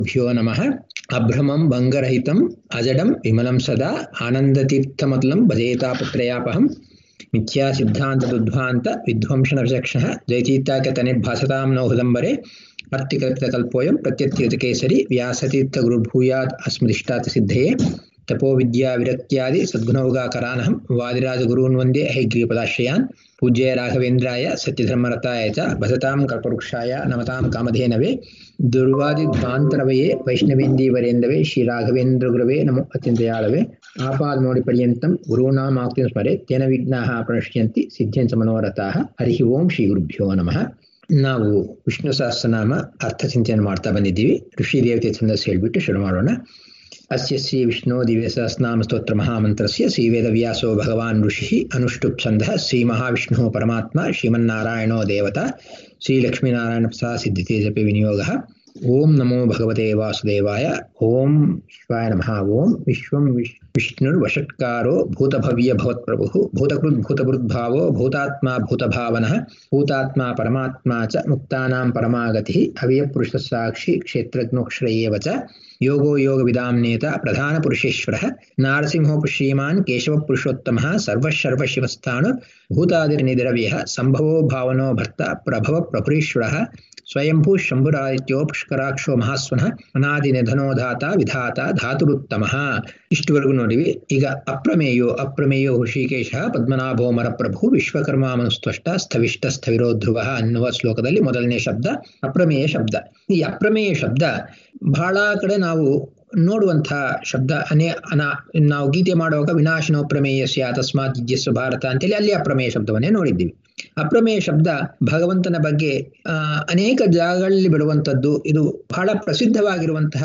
ಭ್ಯೋ ನಮಃ ಅಭ್ರಮಂ ಭಂಗರಹಿತಂ ಅಜಡಂ ವಿಮಲಂ ಸದಾ ಆನಂದತೀರ್ಥಮತುಲಂ ಭಜೇತಾಪತ್ರಯಾಪಹಂ ಮಿಥ್ಯಾ ಸಿದ್ಧಾಂತ ದುಧ್ವಾಂತ ವಿಧ್ವಂಸನ ವಿಚಕ್ಷಣ ಜಯತೀರ್ಥಾಕತನಿರ್ಭಾಸತಾಂ ನೋ ಹೃದಂಬರೆ ಅರ್ಥಿಕಲ್ಪೋಯಂ ಪ್ರತ್ಯರ್ಥಿಕೇಸರಿ ವ್ಯಾಸತೀರ್ಥ ಗುರುಭೂಯಾತ್ ಅಸ್ಮದಿಷ್ಟಾತ ಸಿದ್ಧಯೇ ತಪೋ ವಿದ್ಯಾ ವಿರಕ್ತ್ಯಾದಿ ಸದ್ಗುಣೌಗಾಕರಾನಹಂ ವಾದಿರಾಜ ಗುರೂನ್ ವಂದೇ ಹೈಗ್ರೀಪದಾಶ್ರಯಾನ್ ಪೂಜ್ಯ ರಾಘವೇಂದ್ರಾಯ ಸತ್ಯಧರ್ಮರತಾಯ ಚ ಭಸತಾಂ ಕಲ್ಪವೃಕ್ಷಾಯ ನಮತಾಂ ಕಾಮಧೇನವೇ ದುರ್ವಾದಿಧ್ವಾಂತರವಯೇ ವೈಷ್ಣವೇಂದೀವರೇಂದವೇ ಶ್ರೀ ರಾಘವೇಂದ್ರ ಗುರವೇ ನಮೋ ಅತ್ಯಂತಯಾಳವೇ ಆಪಾದ್ ನೋಡಿ ಪರ್ಯಂತಂ ಗುರುಣಾಮಾಕ್ತಿಂ ಸ್ಮರೆ ತೇನ ವಿಘ್ನಾಃ ಪ್ರಣಶ್ಯಂತಿ ಸಿದ್ಧ್ಯಂಚ ಮನೋರಥಾಃ ಹರಿ ಓಂ ಶ್ರೀ ಗುರುಭ್ಯೋ ನಮಃ ನಾವು ವಿಷ್ಣು ಸಹಸ್ರನಾಮ ಅರ್ಥ ಚಿಂತನೆ ಮಾಡ್ತಾ ಬಂದಿದ್ದೀವಿ ಋಷಿ ದೇವತೆ ಛಂದಸ್ಸು ಹೇಳ್ಬಿಟ್ಟು ಶುರು ಮಾಡೋಣ ಅಸ್ಯ ಶ್ರೀ ವಿಷ್ಣು ದಿವ್ಯ ಸಹಸ್ರನಾಮ ಸ್ತೋತ್ರ ಮಹಾಮಂತ್ರಸ್ಯ ಶ್ರೀ ವೇದವ್ಯಾಸೋ ಭಗವಾನ್ ಋಷಿ ಅನುಷ್ಠುಪ್ ಛಂದಃ ಶ್ರೀ ಮಹಾವಿಷ್ಣು ಪರಮಾತ್ಮ ಶ್ರೀಮನ್ನಾರಾಯಣೋ ದೇವತಾ ಶ್ರೀ ಲಕ್ಷ್ಮೀನಾರಾಯಣ ಪ್ರಸಾದ ಸಿದ್ಧತೆ ಜಪಿ ವಿನಿಯೋಗ ಓಂ ನಮೋ ಭಗವತೆ ವಾಸುದೇವಾಯ ಓಂ ಶಿವಾಯ ನಮಃ ಓಂ ವಿಶ್ವಂ ವಿಶ್ ವಿಷ್ಣುರ್ವಷಟ್ಕಾರೋ ಭೂತಭವ್ಯ ಭವತ್ಪ್ರಭು ಭೂತಕೃತ್ ಭೂತಭೃದ್ಭಾವೋ ಭೂತಾತ್ಮ ಭೂತಭಾವನಃ ಭೂತಾತ್ಮ ಪರಮಾತ್ಮ ಚ ಮುಕ್ತಾನಾಂ ಪರಮಾಗತಿ ಅವ್ಯಪುರುಷ ಸಾಕ್ಷಿ ಕ್ಷೇತ್ರಜ್ಞೋಕ್ಷರಯೇವ ಚ ಯೋಗೋ ಯೋಗ ವಿದಾಂನೇತ ಪ್ರಧಾನ ಪುರುಷೇಶ್ವರ ನಾರಸಿಂಹೋಪ ಶ್ರೀಮಾನ್ ಕೇಶವ ಪುರುಷೋತ್ತಮ ಸರ್ವಶರ್ವ ಶಿವಸ್ಥಾನು ಭೂತಾದಿರ್ನಿದ್ರವ್ಯ ಸಂಭವೋ ಭಾವನೋ ಭರ್ತ ಪ್ರಭವ ಪ್ರಭುರೀಶ್ವರ ಸ್ವಯಂಭೂ ಶಂಭುರಾದಿತ್ಯೋ ಪುಷ್ಕರಾಕ್ಷೋ ಮಹಾಸ್ವನ ಅನಾದಿ ನಿಧನೋಧಾತ ವಿಧಾತ ಧಾತುರುತ್ತಮ ಇಷ್ಟುವರೆಗೂ ನೋಡಿವಿ ಈಗ ಅಪ್ರಮೇಯೋ ಅಪ್ರಮೇಯೋ ಹೃಷಿಕೇಶ ಪದ್ಮನಾಭೋ ಮರಪ್ರಭು ವಿಶ್ವಕರ್ಮ ಮನುಸ್ತ್ವಷ್ಟ ಸ್ಥವಿಷ್ಟ ಸ್ಥವಿರೋ ಧ್ರುವ ಅನ್ನುವ ಶ್ಲೋಕದಲ್ಲಿ ಮೊದಲನೇ ಶಬ್ದ ಅಪ್ರಮೇಯ ಶಬ್ದ ಈ ಅಪ್ರಮೇಯ ಶಬ್ದ ಬಹಳ ಕಡೆ ನಾವು ನೋಡುವಂತಹ ಶಬ್ದ ಅನೇ ಅನಾ ನಾವು ಗೀತೆ ಮಾಡುವಾಗ ವಿನಾಶನೋ ಪ್ರಮೇಯಸ್ಯ ತಸ್ಮಾತ್ ಜಿಜ್ಯಸ್ವ ಭಾರತ ಅಂತೇಳಿ ಅಲ್ಲಿ ಅಪ್ರಮೇಯ ಶಬ್ದವನ್ನೇ ನೋಡಿದ್ದೀವಿ ಅಪ್ರಮೇಯ ಶಬ್ದ ಭಗವಂತನ ಬಗ್ಗೆ ಆ ಅನೇಕ ಜಾಗಗಳಲ್ಲಿ ಬಿಡುವಂಥದ್ದು ಇದು ಬಹಳ ಪ್ರಸಿದ್ಧವಾಗಿರುವಂತಹ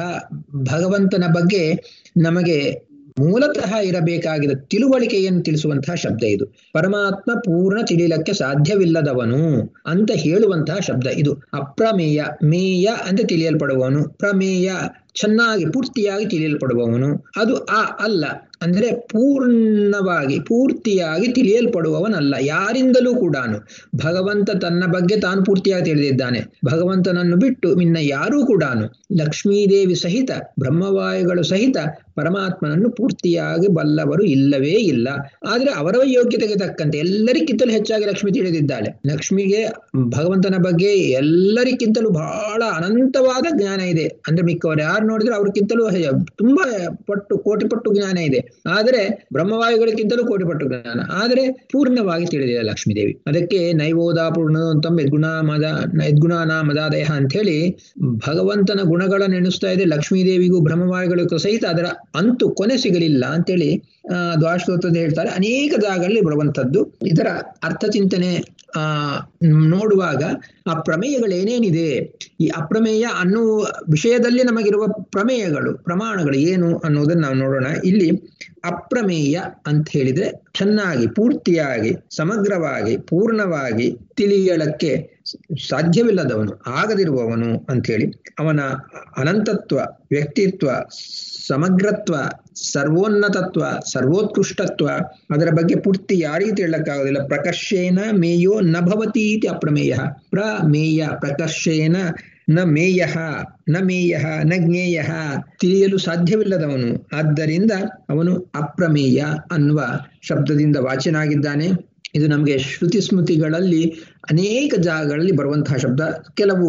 ಭಗವಂತನ ಬಗ್ಗೆ ನಮಗೆ ಮೂಲತಃ ಇರಬೇಕಾಗಿದ್ದ ತಿಳುವಳಿಕೆಯನ್ನು ತಿಳಿಸುವಂತಹ ಶಬ್ದ ಇದು ಪರಮಾತ್ಮ ಪೂರ್ಣ ತಿಳಿಯಲಕ್ಕೆ ಸಾಧ್ಯವಿಲ್ಲದವನು ಅಂತ ಹೇಳುವಂತಹ ಶಬ್ದ ಇದು ಅಪ್ರಮೇಯ ಮೇಯ ಅಂತ ತಿಳಿಯಲ್ಪಡುವವನು ಪ್ರಮೇಯ ಚೆನ್ನಾಗಿ ಪೂರ್ತಿಯಾಗಿ ತಿಳಿಯಲ್ಪಡುವವನು ಅದು ಆ ಅಲ್ಲ ಅಂದರೆ ಪೂರ್ಣವಾಗಿ ಪೂರ್ತಿಯಾಗಿ ತಿಳಿಯಲ್ಪಡುವವನಲ್ಲ ಯಾರಿಂದಲೂ ಕೂಡ ಭಗವಂತ ತನ್ನ ಬಗ್ಗೆ ತಾನು ಪೂರ್ತಿಯಾಗಿ ತಿಳಿದಿದ್ದಾನೆ ಭಗವಂತನನ್ನು ಬಿಟ್ಟು ಇನ್ನ ಯಾರೂ ಕೂಡ ಲಕ್ಷ್ಮೀದೇವಿ ಸಹಿತ ಬ್ರಹ್ಮವಾಯುಗಳು ಸಹಿತ ಪರಮಾತ್ಮನನ್ನು ಪೂರ್ತಿಯಾಗಿ ಬಲ್ಲವರು ಇಲ್ಲವೇ ಇಲ್ಲ ಆದ್ರೆ ಅವರ ಯೋಗ್ಯತೆಗೆ ತಕ್ಕಂತೆ ಎಲ್ಲರಿಗಿಂತಲೂ ಹೆಚ್ಚಾಗಿ ಲಕ್ಷ್ಮಿ ತಿಳಿದಿದ್ದಾಳೆ ಲಕ್ಷ್ಮಿಗೆ ಭಗವಂತನ ಬಗ್ಗೆ ಎಲ್ಲರಿಗಿಂತಲೂ ಬಹಳ ಅನಂತವಾದ ಜ್ಞಾನ ಇದೆ ಅಂದ್ರೆ ಮಿಕ್ಕವರು ಯಾರು ನೋಡಿದ್ರೆ ಅವ್ರಿಗಿಂತಲೂ ತುಂಬಾ ಪಟ್ಟು ಕೋಟಿ ಪಟ್ಟು ಜ್ಞಾನ ಇದೆ ಆದರೆ ಬ್ರಹ್ಮವಾಯುಗಳಿಗಿಂತಲೂ ಕೋಟಿ ಪಟ್ಟು ಜ್ಞಾನ ಆದರೆ ಪೂರ್ಣವಾಗಿ ತಿಳಿದಿದೆ ಲಕ್ಷ್ಮೀದೇವಿ ಅದಕ್ಕೆ ನೈವೋದ ಪೂರ್ಣ ಯದ್ಗುಣ ಮದ ಯದ್ಗುಣಾನ ಮದಾದಯ ಅಂತ ಹೇಳಿ ಭಗವಂತನ ಗುಣಗಳನ್ನು ಎಣಿಸ್ತಾ ಇದೆ ಲಕ್ಷ್ಮೀದೇವಿಗೂ ಬ್ರಹ್ಮವಾಯುಗಳಿಗೂ ಸಹಿತ ಅದರ ಅಂತು ಕೊನೆ ಸಿಗಲಿಲ್ಲ ಅಂತೇಳಿ ಆ ದ್ವಾಶ್ರೋತದ ಹೇಳ್ತಾರೆ ಅನೇಕ ಜಾಗಗಳಲ್ಲಿ ಬರುವಂತದ್ದು ಇದರ ಅರ್ಥ ಚಿಂತನೆ ಆ ನೋಡುವಾಗ ಆ ಪ್ರಮೇಯಗಳೇನೇನಿದೆ ಈ ಅಪ್ರಮೇಯ ಅನ್ನುವ ವಿಷಯದಲ್ಲಿ ನಮಗಿರುವ ಪ್ರಮೇಯಗಳು ಪ್ರಮಾಣಗಳು ಏನು ಅನ್ನೋದನ್ನ ನಾವು ನೋಡೋಣ ಇಲ್ಲಿ ಅಪ್ರಮೇಯ ಅಂತ ಹೇಳಿದ್ರೆ ಚೆನ್ನಾಗಿ ಪೂರ್ತಿಯಾಗಿ ಸಮಗ್ರವಾಗಿ ಪೂರ್ಣವಾಗಿ ತಿಳಿಯಲಕ್ಕೆ ಸಾಧ್ಯವಿಲ್ಲದವನು ಆಗದಿರುವವನು ಅಂಥೇಳಿ ಅವನ ಅನಂತತ್ವ ವ್ಯಕ್ತಿತ್ವ ಸಮಗ್ರತ್ವ ಸರ್ವೋನ್ನತತ್ವ ಸರ್ವೋತ್ಕೃಷ್ಟತ್ವ ಅದರ ಬಗ್ಗೆ ಪೂರ್ತಿ ಯಾರಿಗೂ ಹೇಳಕ್ಕಾಗೋದಿಲ್ಲ ಪ್ರಕರ್ಷೇನ ಮೇಯೋ ನ ಭವತಿ ಇತಿ ಅಪ್ರಮೇಯ ಪ್ರಮೇಯ ಪ್ರಕರ್ಷೇನ ನ ಮೇಯ ನ ಮೇಯ ನ ಜ್ಞೇಯ ತಿಳಿಯಲು ಸಾಧ್ಯವಿಲ್ಲದವನು ಆದ್ದರಿಂದ ಅವನು ಅಪ್ರಮೇಯ ಅನ್ನುವ ಶಬ್ದದಿಂದ ವಾಚನಾಗಿದ್ದಾನೆ ಇದು ನಮಗೆ ಶ್ರುತಿ ಸ್ಮೃತಿಗಳಲ್ಲಿ ಅನೇಕ ಜಾಗಗಳಲ್ಲಿ ಬರುವಂತಹ ಶಬ್ದ ಕೆಲವು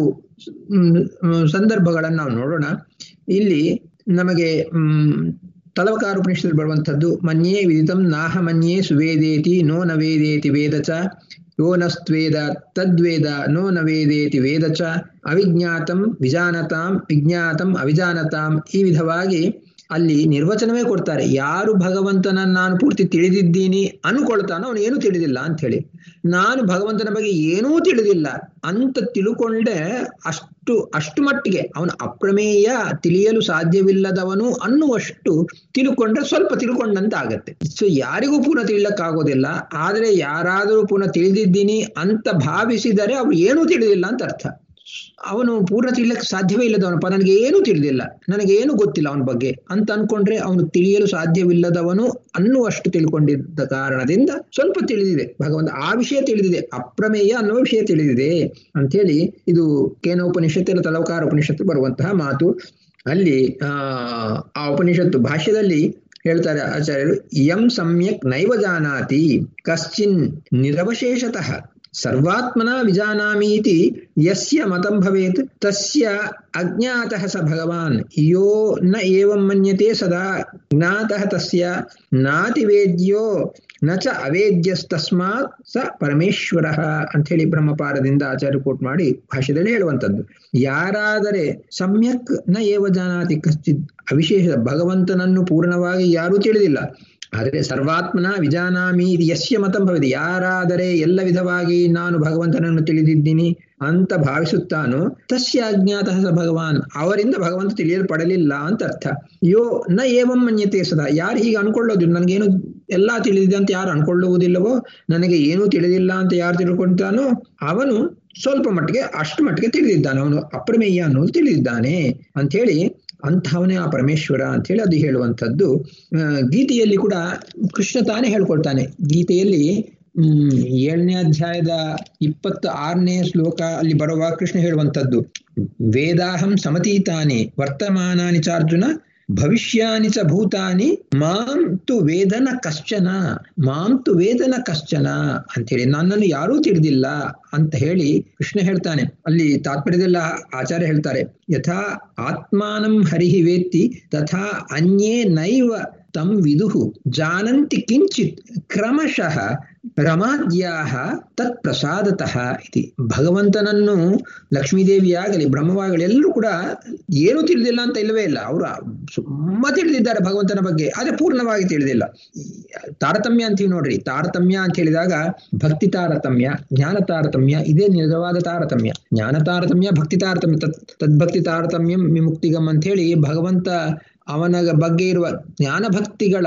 ಸಂದರ್ಭಗಳನ್ನು ನಾವು ನೋಡೋಣ ಇಲ್ಲಿ ನಮಗೆ ಹ್ಮ್ ತಲವಕಾರ ಉಪನಿಷತ್ತಲ್ಲಿ ಬರುವಂಥದ್ದು ಮನ್ಯೇ ವಿದಿತಂ ನಾಹ ಮನ್ಯೇ ಸುವೇದೇತಿ ನೋ ನ ವೇದೇತಿ ವೇದ ಚ ಯೋ ನಸ್ತ್ವೇದ ತದ್ವೇದ ನೋ ನ ವೇದೇತಿ ವೇದ ಚ ಅವಿಜ್ಞಾತಂ ವಿಜಾನತಾಂ ವಿಜ್ಞಾತಂ ಅವಿಜಾನತಾಂ ಈ ವಿಧವಾಗಿ ಅಲ್ಲಿ ನಿರ್ವಚನವೇ ಕೊಡ್ತಾರೆ ಯಾರು ಭಗವಂತನ ನಾನು ಪೂರ್ತಿ ತಿಳಿದಿದ್ದೀನಿ ಅನ್ಕೊಳ್ತಾನೋ ಅವನು ಏನೂ ತಿಳಿದಿಲ್ಲ ಅಂತ ಹೇಳಿ ನಾನು ಭಗವಂತನ ಬಗ್ಗೆ ಏನೂ ತಿಳಿದಿಲ್ಲ ಅಂತ ತಿಳ್ಕೊಂಡೆ ಅಷ್ಟು ಅಷ್ಟು ಮಟ್ಟಿಗೆ ಅವನು ಅಪ್ರಮೇಯ ತಿಳಿಯಲು ಸಾಧ್ಯವಿಲ್ಲದವನು ಅನ್ನುವಷ್ಟು ತಿಳ್ಕೊಂಡ್ರೆ ಸ್ವಲ್ಪ ತಿಳ್ಕೊಂಡಂತ ಆಗತ್ತೆ ಸೊ ಯಾರಿಗೂ ಪುನಃ ತಿಳಿಲಕ್ಕಾಗೋದಿಲ್ಲ ಆದ್ರೆ ಯಾರಾದರೂ ಪುನಃ ತಿಳಿದಿದ್ದೀನಿ ಅಂತ ಭಾವಿಸಿದರೆ ಅವ್ರು ಏನೂ ತಿಳಿದಿಲ್ಲ ಅಂತ ಅರ್ಥ ಅವನು ಪೂರ್ಣ ತಿಳಿಯಕ್ಕೆ ಸಾಧ್ಯವೇ ಇಲ್ಲದವನಪ್ಪ ನನಗೆ ಏನೂ ತಿಳಿದಿಲ್ಲ ನನಗೆ ಏನು ಗೊತ್ತಿಲ್ಲ ಅವನ ಬಗ್ಗೆ ಅಂತ ಅನ್ಕೊಂಡ್ರೆ ಅವನು ತಿಳಿಯಲು ಸಾಧ್ಯವಿಲ್ಲದವನು ಅನ್ನುವಷ್ಟು ತಿಳ್ಕೊಂಡಿದ್ದ ಕಾರಣದಿಂದ ಸ್ವಲ್ಪ ತಿಳಿದಿದೆ ಭಗವಂತ ಆ ವಿಷಯ ತಿಳಿದಿದೆ ಅಪ್ರಮೇಯ ಅನ್ನುವ ವಿಷಯ ತಿಳಿದಿದೆ ಅಂಥೇಳಿ ಇದು ಕೇನೋಪನಿಷತ್ತು ಇಲ್ಲ ತಲವಕಾರ ಉಪನಿಷತ್ತು ಬರುವಂತಹ ಮಾತು ಅಲ್ಲಿ ಆ ಆ ಉಪನಿಷತ್ತು ಭಾಷ್ಯದಲ್ಲಿ ಹೇಳ್ತಾರೆ ಆಚಾರ್ಯರು ಯಂ ಸಮ್ಯಕ್ ನೈವ ಜಾನಾತಿ ಕಶ್ಚಿನ್ ನಿರವಶೇಷತಃ ಸರ್ವಾತ್ಮನ ವಿಜಾನಾಮಿ ಇತಿ ಯಸ್ಯ ಮತಂ ಭವೇತ್ ತಸ್ಯ ಅಜ್ಞಾತಃ ಸ ಭಗವಾನ್ ಯೋ ನ ಏವಂ ಮನ್ಯತೆ ಸದಾ ಜ್ಞಾತಃ ತಸ್ಯ ನಾತಿವೇದ್ಯೋ ನ ಚ ಅವೇದ್ಯಸ್ತಸ್ಮಾತ್ ಸ ಪರಮೇಶ್ವರ ಅಂಥೇಳಿ ಬ್ರಹ್ಮಪಾರದಿಂದ ಆಚಾರ್ಯ ಕೋಟ್ ಮಾಡಿ ಭಾಷೆದಲ್ಲಿ ಹೇಳುವಂಥದ್ದು ಯಾರಾದರೆ ಸಮ್ಯಕ್ ನ ಏವ ಜಾನಾತಿ ಕಶ್ಚಿತ್ ಅವಿಶೇಷ ಭಗವಂತನನ್ನು ಪೂರ್ಣವಾಗಿ ಯಾರೂ ತಿಳಿದಿಲ್ಲ ಆದರೆ ಸರ್ವಾತ್ಮನ ವಿಜಾನಾಮಿ ಇದು ಯಸ್ಯ ಮತಂ ಭವಿದೆ ಯಾರಾದರೆ ಎಲ್ಲ ವಿಧವಾಗಿ ನಾನು ಭಗವಂತನನ್ನು ತಿಳಿದಿದ್ದೀನಿ ಅಂತ ಭಾವಿಸುತ್ತಾನೋ ತಸ್ಯ ಅಜ್ಞಾತ ಸ ಭಗವಾನ್ ಅವರಿಂದ ಭಗವಂತ ತಿಳಿಯಲ್ಪಡಲಿಲ್ಲ ಅಂತ ಅರ್ಥ ಯೋ ನ ಏವಂ ಮನ್ಯತೆ ಸದಾ ಯಾರು ಹೀಗೆ ಅನ್ಕೊಳ್ಳೋದಿಲ್ಲ ನನಗೇನು ಎಲ್ಲಾ ತಿಳಿದಿದೆ ಅಂತ ಯಾರು ಅನ್ಕೊಳ್ಳುವುದಿಲ್ಲವೋ ನನಗೆ ಏನೂ ತಿಳಿದಿಲ್ಲ ಅಂತ ಯಾರು ತಿಳ್ಕೊಳ್ತಾನೋ ಅವನು ಸ್ವಲ್ಪ ಮಟ್ಟಿಗೆ ಅಷ್ಟು ಮಟ್ಟಿಗೆ ತಿಳಿದಿದ್ದಾನೆ ಅವನು ಅಪ್ರಮೇಯ ಅನ್ನೋದು ತಿಳಿದಿದ್ದಾನೆ ಅಂಥೇಳಿ ಅಂಥವನೇ ಆ ಪರಮೇಶ್ವರ ಅಂತ ಹೇಳಿ ಅದು ಹೇಳುವಂಥದ್ದು ಗೀತೆಯಲ್ಲಿ ಕೂಡ ಕೃಷ್ಣ ತಾನೇ ಹೇಳ್ಕೊಳ್ತಾನೆ ಗೀತೆಯಲ್ಲಿ ಹ್ಮ್ ಏಳನೇ ಅಧ್ಯಾಯದ ಇಪ್ಪತ್ತ ಆರನೇ ಶ್ಲೋಕ ಅಲ್ಲಿ ಬರುವಾಗ ಕೃಷ್ಣ ಹೇಳುವಂಥದ್ದು ವೇದಾಹಂ ಸಮತೀತಾನಿ ವರ್ತಮಾನಾನಿ ಚಾರ್ಜುನ ಭವಿಷ್ಯಾನಿ ಚ ಭೂತಾನಿ ಮಾಂ ತು ವೇದನ ಕಶ್ಚನ ಮಾಂ ತು ವೇದನ ಕಶ್ಚನ ಅಂತೇಳಿ ನನ್ನನ್ನು ಯಾರೂ ತಿಳಿದಿಲ್ಲ ಅಂತ ಹೇಳಿ ಕೃಷ್ಣ ಹೇಳ್ತಾನೆ ಅಲ್ಲಿ ತಾತ್ಪರ್ಯದಲ್ಲ ಆಚಾರ್ಯ ಹೇಳ್ತಾರೆ ಯಥಾ ಆತ್ಮಾನಂ ಹರಿಹಿ ವೇತ್ತಿ ತಥಾ ಅನ್ಯೇ ನೈವ ತಂ ವಿದುಹು ಜಾನಂತಿ ಕಿಂಚಿತ್ ಕ್ರಮಶಃ ರಮಾದ್ಯಾಹ ತತ್ ಪ್ರಸಾದತಃ ಇತಿ ಭಗವಂತನನ್ನು ಲಕ್ಷ್ಮೀದೇವಿಯಾಗಲಿ ಬ್ರಹ್ಮವಾಗಲಿ ಎಲ್ಲರೂ ಕೂಡ ಏನೂ ತಿಳಿದಿಲ್ಲ ಅಂತ ಇಲ್ಲವೇ ಇಲ್ಲ ಅವರು ತುಂಬಾ ತಿಳಿದಿದ್ದಾರೆ ಭಗವಂತನ ಬಗ್ಗೆ ಆದ್ರೆ ಪೂರ್ಣವಾಗಿ ತಿಳಿದಿಲ್ಲ ತಾರತಮ್ಯ ಅಂತೀವಿ ನೋಡ್ರಿ ತಾರತಮ್ಯ ಅಂತ ಹೇಳಿದಾಗ ಭಕ್ತಿ ತಾರತಮ್ಯ ಜ್ಞಾನ ತಾರತಮ್ಯ ಇದೇ ನಿಜವಾದ ತಾರತಮ್ಯ ಜ್ಞಾನ ತಾರತಮ್ಯ ಭಕ್ತಿ ತಾರತಮ್ಯ ತತ್ ತದ್ಭಕ್ತಿ ತಾರತಮ್ಯಂ ವಿಮುಕ್ತಿಗಮ್ ಅಂತ ಹೇಳಿ ಭಗವಂತ ಅವನ ಬಗ್ಗೆ ಇರುವ ಜ್ಞಾನ ಭಕ್ತಿಗಳ